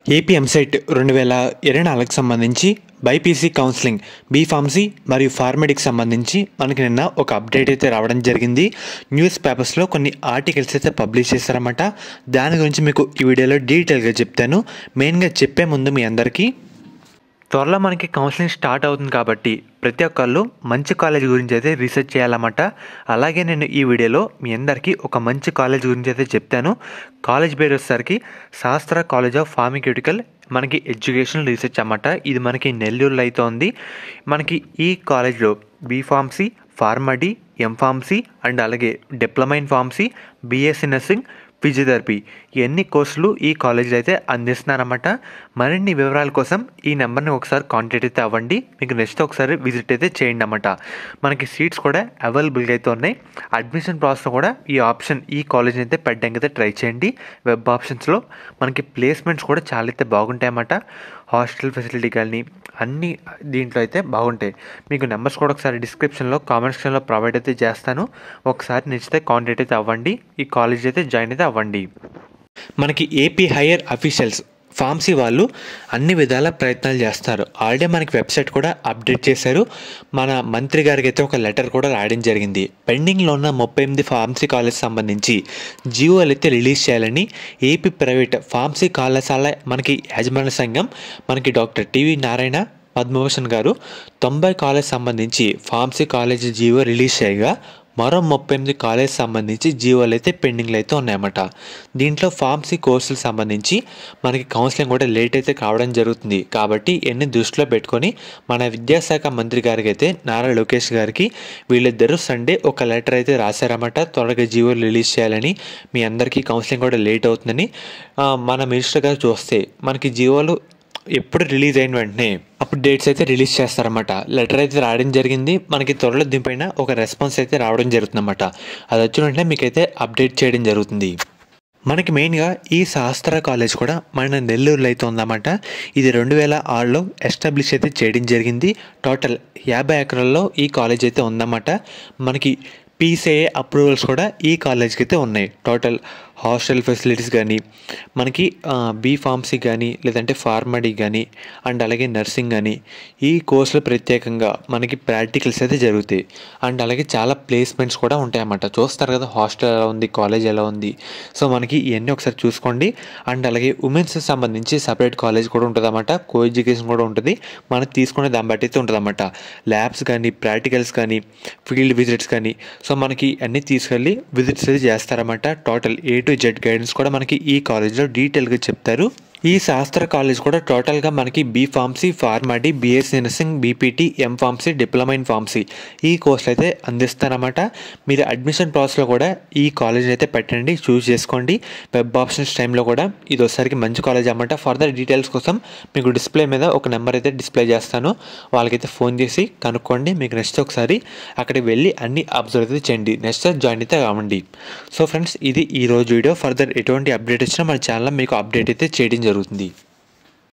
AP EAMCET రెండు వేల ఇరవై నాలుగుకి సంబంధించి బైపీసీ కౌన్సిలింగ్ బీ ఫార్మసీ మరియు ఫార్మెడిక్ సంబంధించి మనకి నిన్న ఒక అప్డేట్ అయితే రావడం జరిగింది న్యూస్ పేపర్స్లో కొన్ని ఆర్టికల్స్ అయితే పబ్లిష్ చేశారన్నమాట దాని గురించి మీకు ఈ వీడియోలో డీటెయిల్గా చెప్తాను మెయిన్గా చెప్పే ముందు మీ అందరికీ త్వరలో మనకి కౌన్సిలింగ్ స్టార్ట్ అవుతుంది కాబట్టి ప్రతి ఒక్కళ్ళు మంచి కాలేజ్ గురించి అయితే రీసెర్చ్ చేయాలన్నమాట అలాగే నేను ఈ వీడియోలో మీ అందరికీ ఒక మంచి కాలేజ్ గురించి అయితే చెప్తాను కాలేజ్ పేరు వచ్చేసరికి శాస్త్ర కాలేజ్ ఆఫ్ ఫార్మిక్యూటికల్ మనకి ఎడ్యుకేషనల్ రీసెర్చ్ అన్నమాట ఇది మనకి నెల్లూరులో అయితే ఉంది మనకి ఈ కాలేజ్లో B pharmacy Pharm D M pharmacy and అలాగే diploma in pharmacy BSc nursing physiotherapy ఎన్ని కోర్సులు ఈ కాలేజీలో అయితే అందిస్తున్నారన్నమాట మరిన్ని వివరాల కోసం ఈ నెంబర్ని ఒకసారి కాంటాక్ట్ అయితే అవ్వండి మీకు నెక్స్ట్ ఒకసారి విజిట్ అయితే చేయండి అన్నమాట మనకి సీట్స్ కూడా అవైలబుల్గా అయితే ఉన్నాయి అడ్మిషన్ ప్రాసెస్ కూడా ఈ ఆప్షన్ ఈ కాలేజ్ని అయితే పెట్టడానికి అయితే ట్రై చేయండి వెబ్ ఆప్షన్స్లో మనకి ప్లేస్మెంట్స్ కూడా చాలా అయితే బాగుంటాయి అన్నమాట హాస్టల్ ఫెసిలిటీ కానీ అన్నీ దీంట్లో అయితే బాగుంటాయి మీకు నెంబర్స్ కూడా ఒకసారి డిస్క్రిప్షన్లో కామెంట్ సెక్షన్లో ప్రొవైడ్ అయితే చేస్తాను ఒకసారి నచ్చితే కాంటాక్ట్ అయితే అవ్వండి ఈ కాలేజ్ అయితే జాయిన్ అయితే అవ్వండి మనకి ఏపీ హైయర్ అఫీషియల్స్ ఫార్మసీ వాళ్ళు అన్ని విధాల ప్రయత్నాలు చేస్తారు ఆల్రెడీ మనకి వెబ్సైట్ కూడా అప్డేట్ చేశారు మన మంత్రి గారికి అయితే ఒక లెటర్ కూడా రాయడం జరిగింది పెండింగ్లో ఉన్న ముప్పై ఎనిమిది ఫార్మసీ కాలేజ్ సంబంధించి జియోలు అయితే రిలీజ్ చేయాలని ఏపీ ప్రైవేట్ ఫార్మసీ కళాశాల మనకి యాజమాన్య సంఘం మనకి డాక్టర్ టివి నారాయణ పద్మభూషణ్ గారు తొంభై కాలేజ్ సంబంధించి ఫార్మసీ కాలేజ్ జియో రిలీజ్ చేయగా మరో ముప్పై ఎనిమిది కాలేజ్ సంబంధించి జీవోలు అయితే పెండింగ్లో అయితే ఉన్నాయన్నమాట దీంట్లో ఫార్మసీ కోర్సులకు సంబంధించి మనకి కౌన్సిలింగ్ కూడా లేట్ అయితే కావడం జరుగుతుంది కాబట్టి ఎన్ని దృష్టిలో పెట్టుకొని మన విద్యాశాఖ మంత్రి గారికి అయితే నారా లోకేష్ గారికి వీళ్ళిద్దరూ సండే ఒక లెటర్ అయితే రాశారన్నమాట త్వరగా జీవోలు రిలీజ్ చేయాలని మీ అందరికీ కౌన్సిలింగ్ కూడా లేట్ అవుతుందని ఆ, మన మినిస్టర్ గారు చూస్తే మనకి జీవోలు ఎప్పుడు రిలీజ్ అయిన వెంటనే అప్పుడు డేట్స్ అయితే రిలీజ్ చేస్తారన్నమాట లెటర్ అయితే రావడం జరిగింది మనకి త్వరలో దీనిపైన ఒక రెస్పాన్స్ అయితే రావడం జరుగుతుందన్నమాట అది వచ్చిన వెంటనే మీకైతే అప్డేట్ చేయడం జరుగుతుంది మనకి మెయిన్గా ఈ శాస్త్ర కాలేజ్ కూడా మన నెల్లూరులో అయితే ఉందన్నమాట ఇది రెండు వేల ఆరులో ఎస్టాబ్లిష్ అయితే చేయడం జరిగింది టోటల్ యాభై ఎకరాల్లో ఈ కాలేజ్ అయితే ఉందన్నమాట మనకి పీసీఏ అప్రూవల్స్ కూడా ఈ కాలేజ్కి అయితే ఉన్నాయి టోటల్ హాస్టల్ ఫెసిలిటీస్ కానీ మనకి బీ ఫార్మసీ కానీ లేదంటే ఫార్మడీ కానీ అండ్ అలాగే నర్సింగ్ కానీ ఈ కోర్సులు ప్రత్యేకంగా మనకి ప్రాక్టికల్స్ అయితే జరుగుతాయి అండ్ అలాగే చాలా ప్లేస్మెంట్స్ కూడా ఉంటాయన్నమాట చూస్తారు కదా హాస్టల్ ఎలా ఉంది కాలేజ్ ఎలా ఉంది సో మనకి ఇవన్నీ ఒకసారి చూసుకోండి అండ్ అలాగే ఉమెన్స్ సంబంధించి సపరేట్ కాలేజ్ కూడా ఉంటుంది అన్నమాట కో ఎడ్యుకేషన్ కూడా ఉంటుంది మనం తీసుకునే దాన్ని బట్టి అయితే ఉంటుంది అన్నమాట ల్యాబ్స్ కానీ ప్రాక్టికల్స్ కానీ ఫీల్డ్ విజిట్స్ కానీ సో మనకి అన్నీ తీసుకెళ్ళి విజిట్స్ అయితే చేస్తారన్నమాట total A to Z guidance కూడా మనకి ఈ కాలేజ్లో డీటెయిల్గా చెప్తారు ఈ శాస్త్ర కాలేజ్ కూడా టోటల్గా మనకి B pharmacy Pharm D BSc nursing BPT M pharmacy diploma in pharmacy ఈ కోర్సులు అయితే అందిస్తారన్నమాట మీరు అడ్మిషన్ ప్రాసెస్లో కూడా ఈ కాలేజ్ అయితే పెట్టండి చూస్ చేసుకోండి వెబ్ ఆప్షన్స్ టైంలో కూడా ఇది ఒకసారికి మంచి కాలేజ్ అన్నమాట ఫర్దర్ డీటెయిల్స్ కోసం మీకు డిస్ప్లే మీద ఒక నెంబర్ అయితే డిస్ప్లే చేస్తాను వాళ్ళకైతే ఫోన్ చేసి కనుక్కోండి మీకు నెక్స్ట్ ఒకసారి అక్కడికి వెళ్ళి అన్ని అబ్జర్వ్ అయితే చేయండి నెక్స్ట్ జాయిన్ అయితే కావండి సో ఫ్రెండ్స్ ఇది ఈ రోజు వీడియో ఫర్దర్ ఎటువంటి అప్డేట్ వచ్చినా మన ఛానల్ మీకు అప్డేట్ అయితే చేయడం జరుగుతుంది